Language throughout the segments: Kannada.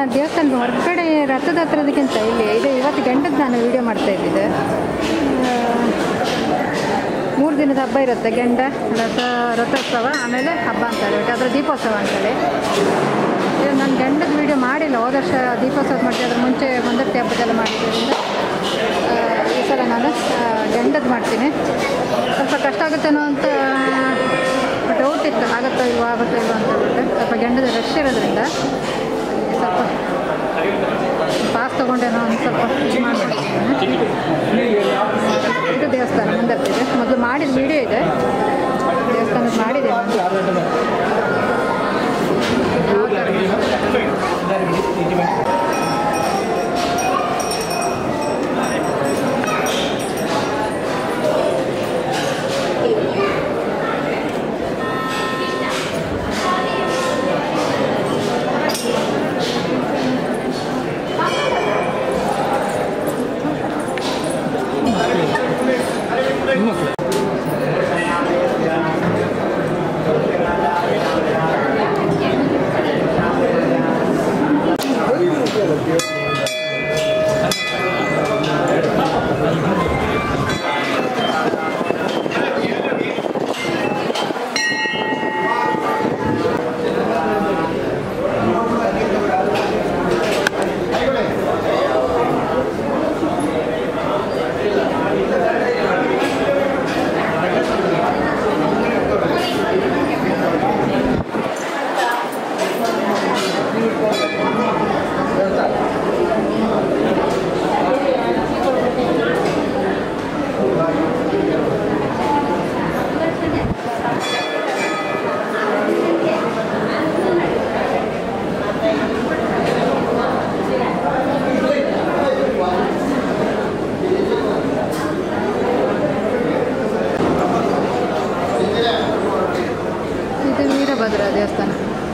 ದೇವಸ್ಥಾನದ ಹೊರಗಡೆ ರಥದ ಹತ್ರದಕ್ಕಿಂತ ಇಲ್ಲಿ ಇದು ಇವತ್ತು ಗಂಟದ ನಾನು ವೀಡಿಯೋ ಮಾಡ್ತಾ ಇದ್ದಿದ್ದೆ ಮೂರು ದಿನದ ಹಬ್ಬ ಇರುತ್ತೆ ಗಂಡ ರಥ ರಥೋತ್ಸವ ಆಮೇಲೆ ಹಬ್ಬ ಅಂತ ಹೇಳ್ಬಿಟ್ಟು ಅದರ ದೀಪೋತ್ಸವ ಅಂತೇಳಿ ಇದು ನಾನು ಗಂಡದ ವೀಡಿಯೋ ಮಾಡಿಲ್ಲ ಹೋದ ವರ್ಷ ದೀಪೋತ್ಸವ ಮಾಡ್ತೀವಿ ಅದ್ರ ಮುಂಚೆ ಮುಂದರ್ತಿ ಹಬ್ಬದೆಲ್ಲ ಮಾಡಿದ್ದರಿಂದ ಆ, ಈ ಸಲ ನಾನು ಗಂಡದ್ದು ಮಾಡ್ತೀನಿ ಸ್ವಲ್ಪ ಕಷ್ಟ ಆಗುತ್ತೇನೋ ಅಂತ ಡೌಟ್ ಇತ್ತು ಆಗುತ್ತೋ ಇಲ್ವೋ ಆಗುತ್ತೋ ಇಲ್ವೋ ಅಂತ ಹೇಳ್ಬಿಟ್ಟು ಸ್ವಲ್ಪ ಗಂಡದ ರಶ್ ಇರೋದ್ರಿಂದ ಸ್ವಲ್ಪ ಪಾಸ್ ತೊಗೊಂಡೇನೋ ಒಂದು ಸ್ವಲ್ಪ ಇದು ಮಾಡ್ಕೊಂಡಿದ್ದೀನಿ ಇದು ದೇವಸ್ಥಾನ ಮುಂದರ್ತಿದೆ ಮೊದಲು ಮಾಡಿದ ವಿಡಿಯೋ ಇದೆ ದೇವಸ್ಥಾನದ ಮಾಡಿದೆ ನಾನು. ಯಾವ ಥರ ಇದು ವೀರಭದ್ರ ದೇವಸ್ಥಾನ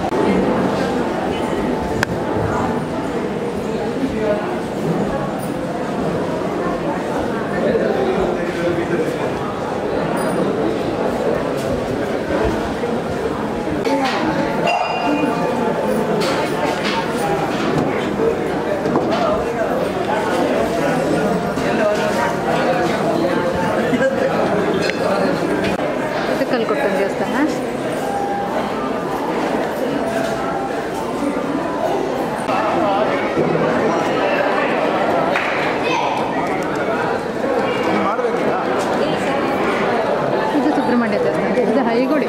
ಇದು ಕಲ್ಕೊಟ್ಟನ ದೇವಸ್ಥಾನ ಇದು ಸುಬ್ರಹ್ಮಣ್ಯ ದೇವಸ್ಥಾನ ಇದು ಹೈಗುಡಿ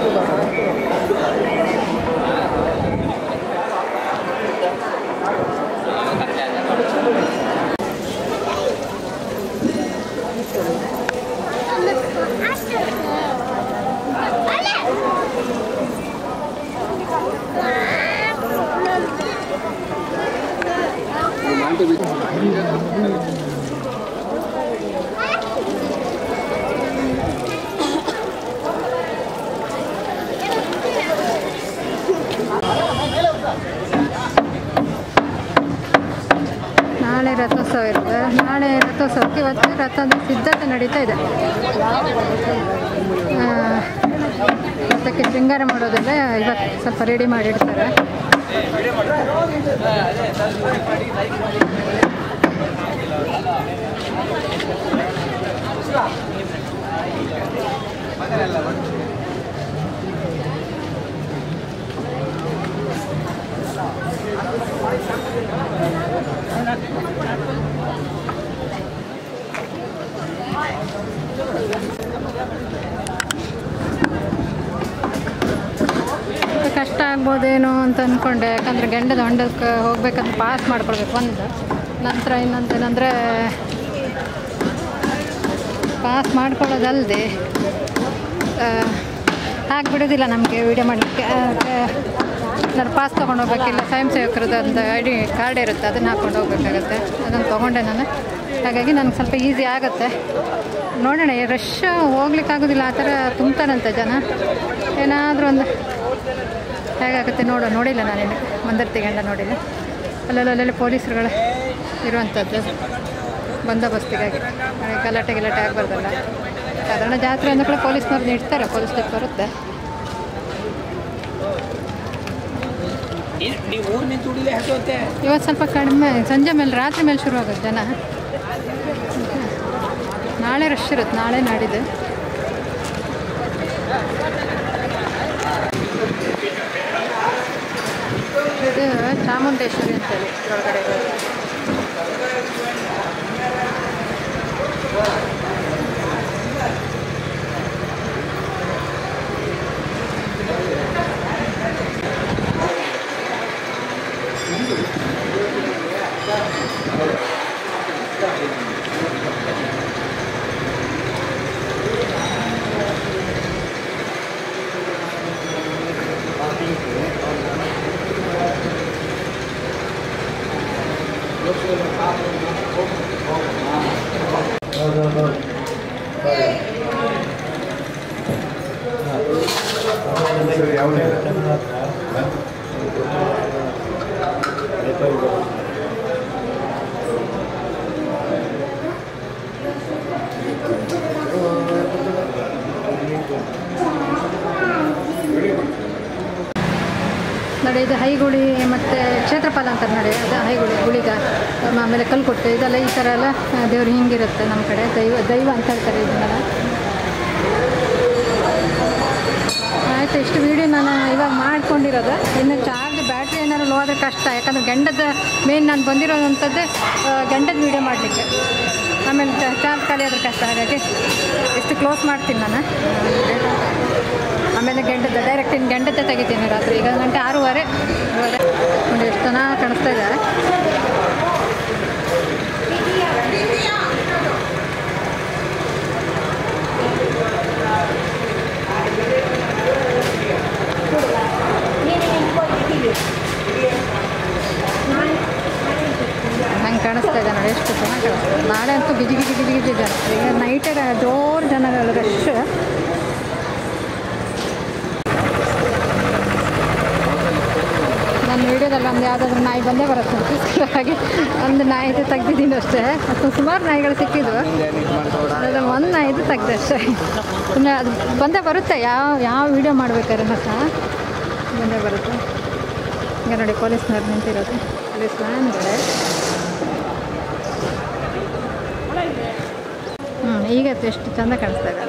ನಾಳೆ ರಥೋತ್ಸವ ಇರುತ್ತೆ ನಾಳೆ ರಥೋತ್ಸವಕ್ಕೆ ಇವತ್ತು ರಥದ ಸಿದ್ಧತೆ ನಡೀತಾ ಇದೆ ಆ, ರಥಕ್ಕೆ ಶೃಂಗಾರ ಮಾಡೋದೆಲ್ಲ ಇವತ್ತು ಸ್ವಲ್ಪ ರೆಡಿ ಮಾಡಿಡ್ತಾರೆ ಸ್ವಲ್ಪ ಕಷ್ಟ ಆಗ್ಬೋದೇನೋ ಅಂತ ಅಂದ್ಕೊಂಡೆ ಯಾಕಂದರೆ ಗಂಡದ ಹೊಂಡಕ್ಕೆ ಹೋಗ್ಬೇಕಂತ ಪಾಸ್ ಮಾಡ್ಕೊಳ್ಬೇಕು ಒಂದು ನಂತರ ಇನ್ನೊಂದು ಏನಂದರೆ ಪಾಸ್ ಮಾಡ್ಕೊಳ್ಳೋದಲ್ಲದೆ ಹಾಗೆ ಬಿಡೋದಿಲ್ಲ ನಮಗೆ ವೀಡಿಯೋ ಮಾಡಲಿಕ್ಕೆ ನಾನು ಪಾಸ್ ತೊಗೊಂಡು ಹೋಗ್ಬೇಕಿಲ್ಲ ಸ್ವಯಂ ಸೇವಕರದ್ದು ಒಂದು ಐ ಡಿ ಕಾರ್ಡ್ ಇರುತ್ತೆ ಅದನ್ನು ಹಾಕ್ಕೊಂಡು ಹೋಗ್ಬೇಕಾಗತ್ತೆ ಅದನ್ನು ತೊಗೊಂಡೆ ನಾನು ಹಾಗಾಗಿ ನನಗೆ ಸ್ವಲ್ಪ ಈಸಿ ಆಗುತ್ತೆ ನೋಡೋಣ ರಶ್ ಹೋಗ್ಲಿಕ್ಕಾಗೋದಿಲ್ಲ ಆ ಥರ ತುಂಬ್ತಾರಂತೆ ಜನ ಏನಾದರೂ ಒಂದು ಹೇಗಾಗುತ್ತೆ ನೋಡೋ ನೋಡಿಲ್ಲ ನಾನೇನು ಮಂದರ್ತಿ ಗಂಡ ನೋಡಿಲ್ಲ ಅಲ್ಲಲ್ಲಲ್ಲಿ ಪೊಲೀಸರುಗಳು ಇರುವಂಥದ್ದು ಬಂದೋಬಸ್ತಿಗಾಗಿ ಮನೆ ಗಲಾಟೆ ಗಿಲಾಟೆ ಆಗಬಾರ್ದಲ್ಲ ಸಾಧಾರಣ ಜಾತ್ರೆ ಅಂದ ಕೂಡ ಪೊಲೀಸ್ನವ್ರನ್ನ ಇಡ್ತಾರೆ ಪೊಲೀಸ್ ಜೊತೆ ಬರುತ್ತೆ ನೀವು ಊರು ನಿಂತು ಉಡಿಲೆ ಹತ್ತುತ್ತೆ ಇವತ್ತು ಸ್ವಲ್ಪ ಕಡಿಮೆ ಸಂಜೆ ಮೇಲೆ ರಾತ್ರಿ ಮೇಲೆ ಶುರು ಆಗುತ್ತೆ ಜನ ನಾಳೆ ರಶ್ ಇರುತ್ತೆ ನಾಳೆ ನಾಡಿದ್ದು ಇದು ಚಾಮುಂಡೇಶ್ವರಿ ಅಂತೇಳಿ ಒಳಗಡೆ ಇರೋದು. ನೋಡಿ ಇದು ಹೈಗುಳಿ ಮತ್ತು ಕ್ಷೇತ್ರಪಾಲ ಅಂತಾರೆ ನೋಡಿ ಅದು ಹೈಗುಳಿ ಗುಳಿಗ ಆಮೇಲೆ ಕಲ್ಕೊಟ್ಟೆ ಇದೆಲ್ಲ ಈ ಥರ ಎಲ್ಲ ದೇವ್ರು ಹಿಂಗಿರುತ್ತೆ ನಮ್ಮ ಕಡೆ ದೈವ ದೈವ ಅಂತ ಹೇಳ್ತಾರೆ ಇದನ್ನೆಲ್ಲ ಆಯಿತು ಇಷ್ಟು ವೀಡಿಯೋ ನಾನು ಇವಾಗ ಮಾಡ್ಕೊಂಡಿರೋದು ಇನ್ನು ಚಾರ್ಜ್ ಬ್ಯಾಟ್ರಿ ಏನಾದ್ರು ಲೋ ಆದರೆ ಕಷ್ಟ ಯಾಕಂದರೆ ಗಂಡದ ಮೇನ್ ನಾನು ಬಂದಿರೋವಂಥದ್ದೇ ಗಂಡದ ವೀಡಿಯೋ ಮಾಡಲಿಕ್ಕೆ ಆಮೇಲೆ ಚಾರ್ಜ್ ಖಾಲಿ ಆದ್ರೆ ಕಷ್ಟ ಹಾಗಾಗಿ ಇಷ್ಟು ಕ್ಲೋಸ್ ಮಾಡ್ತೀನಿ ನಾನು ಆಮೇಲೆ ಗಂಡದ ಡೈರೆಕ್ಟ್ ಇನ್ನು ಗಂಡದ ತೆಗಿತೀನಿ ರಾತ್ರಿ ಈಗ ಗಂಟೆ ಆರೂವರೆ ಆರೂವರೆ ನೋಡಿ ಎಷ್ಟು ಚೆನ್ನಾಗಿ ಕಾಣಿಸ್ತಾ ಇದೆ ಹಂಗೆ ಕಾಣಿಸ್ತಾ ಇದೆ ನೋಡಿ ಎಷ್ಟು ಚೆನ್ನಾಗಿ ಕಾಣಿಸ್ತಾ ಇದೆ ನಾಳೆ ಅಂತೂ ಗಿಜಿ ಗಿಜಿ ಗಿಜಿ ಗಿಜಿ ಜನ ಈಗ ನೈಟೇ ಜೋರು ಜನಗಳು ರಶ್ ನನ್ನ ವೀಡಿಯೋದಲ್ಲಿ ಒಂದು ಯಾವುದಾದ್ರೂ ನಾಯಿ ಬಂದೇ ಬರುತ್ತೆ ಅಂತ ಹಾಗೆ ಒಂದು ನಾಯಿದು ತೆಗ್ದಿದ್ದೀನಿ ಅಷ್ಟೇ ಮತ್ತು ಸುಮಾರು ನಾಯಿಗಳು ಸಿಕ್ಕಿದ್ವು ಅದು ಒಂದು ನಾಯಿದು ತೆಗ್ದೆ ಅಷ್ಟೇ ಸುಮ್ಮನೆ ಅದು ಬಂದೇ ಬರುತ್ತೆ ಯಾವ ಯಾವ ವೀಡಿಯೋ ಮಾಡ್ಬೇಕಾದ್ರೆ ಸಹ ಬಂದೇ ಬರುತ್ತೆ ಈಗ ನೋಡಿ ಪೊಲೀಸ್ನವ್ರು ನಿಂತಿರೋದು ಪೊಲೀಸ್ ವ್ಯಾನ್ಗಳೇ ಹ್ಞೂ ಈಗ ಎಷ್ಟು ಚಂದ ಕಾಣಿಸ್ತಾ ಇದೆ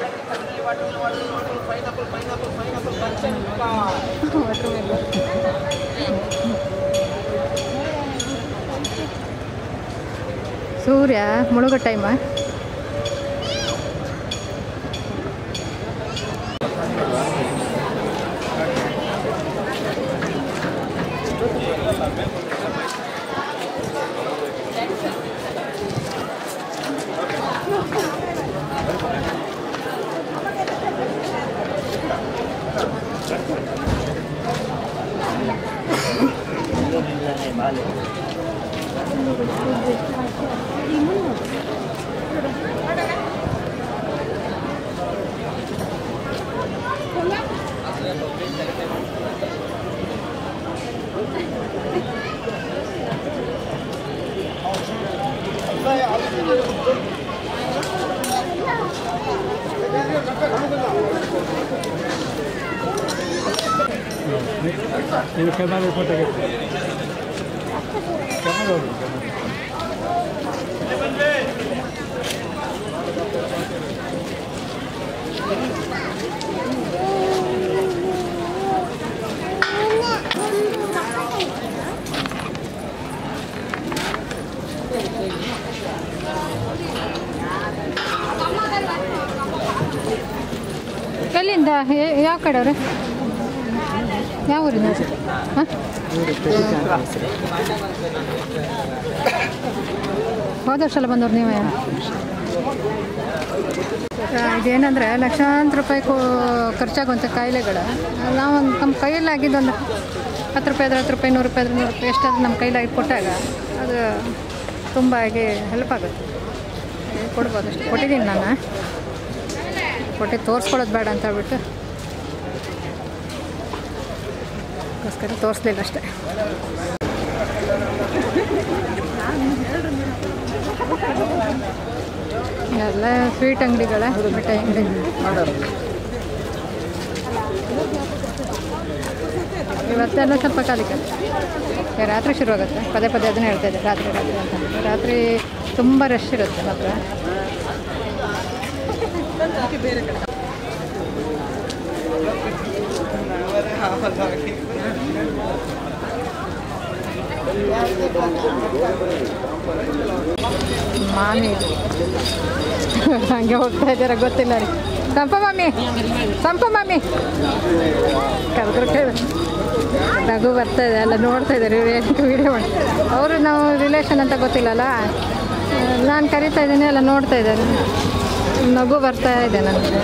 ಸೂರ್ಯ ಮುಳುಗೋ ಟೈಮ ಇದು ಕೆನಾಲ್ ಫೋಟೋ ಕೆನಾಲ್ ಹೋಗಿ ಎಲ್ಲಿಂದ ಯ- ಯಾವ ಕಡೆ ಅವರು ಯಾವ ಊರಿಂದ ಹಾಂ ಹೋದ ವರ್ಷ ಎಲ್ಲ ಬಂದವ್ರು ನೀವೇ ಆ, ಇದೇನಂದರೆ ಲಕ್ಷಾಂತರ ರೂಪಾಯಿ ಕೋ ಖರ್ಚಾಗುವಂಥ ಕಾಯಿಲೆಗಳು ನಾವು ನಮ್ಮ ಕೈಯಲ್ಲಿ ಆಗಿದ್ದೊಂದು ಹತ್ತು ರೂಪಾಯಿ ಆದ್ರೆ ಹತ್ತು ರೂಪಾಯಿ ನೂರು ರೂಪಾಯಿ ಆದ್ರೆ ನೂರು ರೂಪಾಯಿ ಎಷ್ಟಾದ್ರೂ ನಮ್ಮ ಕೈಲಾಗಿ ಕೊಟ್ಟಾಗ ಅದು ತುಂಬ ಆಗಿ ಹೆಲ್ಪ್ ಆಗುತ್ತೆ ಹಾಗೆ ಕೊಡ್ಬೋದು ಅಷ್ಟೇ ಕೊಟ್ಟಿದ್ದೀನಿ ನಾನು ಕೊಟ್ಟು ತೋರಿಸ್ಕೊಳ್ಳೋದು ಬೇಡ ಅಂತ ಹೇಳ್ಬಿಟ್ಟು ಅದಕ್ಕೋಸ್ಕರ ತೋರಿಸ್ಲಿಲ್ಲ ಅಷ್ಟೇ ಎಲ್ಲ ಸ್ವೀಟ್ ಅಂಗಡಿಗಳ ಮಿಠಾಯಿ ಅಂಗಡಿ ಇವತ್ತೆಲ್ಲ ಸ್ವಲ್ಪ ಖಾಲಿ ಖಾಲಿ ಈಗ ರಾತ್ರಿ ಶುರುವಾಗುತ್ತೆ ಪದೇ ಪದೇ ಅದನ್ನೇ ಹೇಳ್ತಾ ಇದ್ದೆ ರಾತ್ರಿ ರಾತ್ರಿ ಅಂತ ರಾತ್ರಿ ತುಂಬ ರಶ್ ಇರುತ್ತೆ ಮಾತ್ರ ಮಾಮಿ ಹಂಗೆ ಹೋಗ್ತಾ ಇದ್ದಾರೆ ಗೊತ್ತಿಲ್ಲ ರೀ ಸಂಪ ಮಮ್ಮಿ ಸಂಪ ಮಮ್ಮಿ ಕರೆದ್ರು ಕೇಳಿ ನಗು ಬರ್ತಾ ಇದೆ ಎಲ್ಲ ನೋಡ್ತಾ ಇದ್ದಾರೆ ವಿಡಿಯೋ ಮಾಡಿ ಅವರು ನಾವು ರಿಲೇಷನ್ ಅಂತ ಗೊತ್ತಿಲ್ಲಲ್ಲ ನಾನು ಕರಿತಾ ಇದ್ದೀನಿ ಎಲ್ಲ ನೋಡ್ತಾ ಇದ್ದಾರೆ ನಗು ಬರ್ತಾ ಇದೆ ನನಗೆ